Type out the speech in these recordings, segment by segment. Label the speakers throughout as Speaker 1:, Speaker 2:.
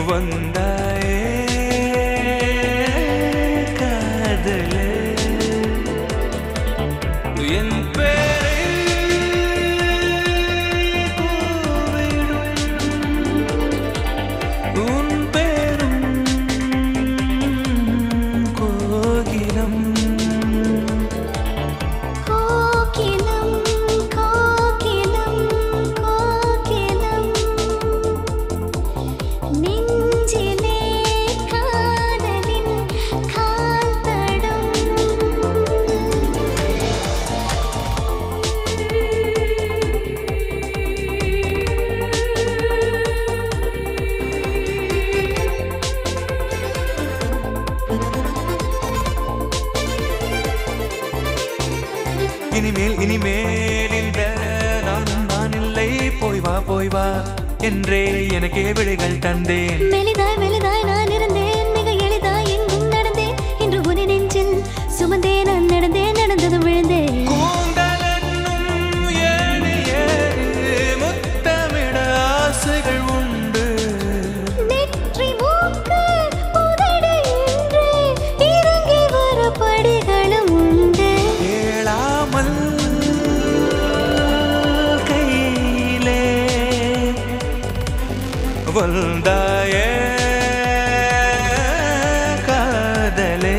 Speaker 1: வந்தாயே காதலே என் பேரை கூவிடும் உன் பேரும் கோகிலம்
Speaker 2: கோகிலம் கோகிலம் கோகிலம் நெஞ்சிலே காதலின் கால் தடம்
Speaker 1: இனிமேல் இனிமேல் இந்த நானும் நான் இல்லை போய் வா போய் வா என்றே எனக்கே விடைகள் தந்தேன்
Speaker 2: மெலிதாய் மெலிதாய் நான் இருந்தேன் மிக எளிதாய் எங்கும் நடந்தேன் இன்று உன் நெஞ்சில் சுமந்தேன் நான் நடந்தேன் நடந்ததும் விழுந்தேன்
Speaker 1: கூந்தலென்னும் ஏணி ஏறி முத்தமிட ஆசைகள் உண்டு
Speaker 2: நெற்றி மூக்கு உதடு என்று இறங்கி வர படிகளும் உண்டு
Speaker 1: கேளாமல் கையிலே வந்தாயே காதலே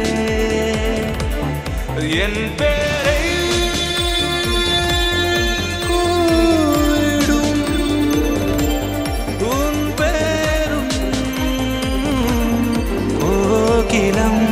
Speaker 1: என் பேரை கூடும் உன் பேரும் கோகிலம்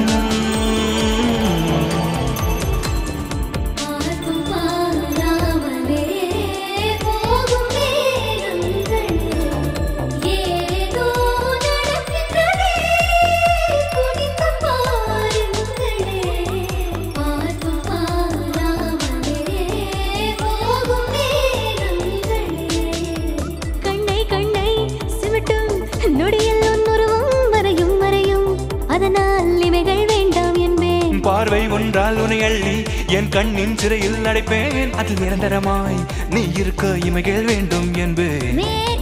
Speaker 2: பார்க்கும் பாராமலே போகும் மேகங்கள் ஏதோ நடக்கின்றதே குனிந்து பாருங்களே பார்க்கும் பாராமலே போகும் மேகங்களே கண்ணை கண்ணை சிமிட்டும் நொடியில் உன் உருவம் வரையும் வரையும் அதனால் இமைகள் வேண்டாம் என்பேன்
Speaker 1: பார்வை ஒன்றால் உனை அள்ளி என் கண்ணின் சிறையில் அடைப்பேன் அதில் நிரந்தரமாய் நீ இருக்க இமைகள் வேண்டும் என்பேன்
Speaker 2: மேக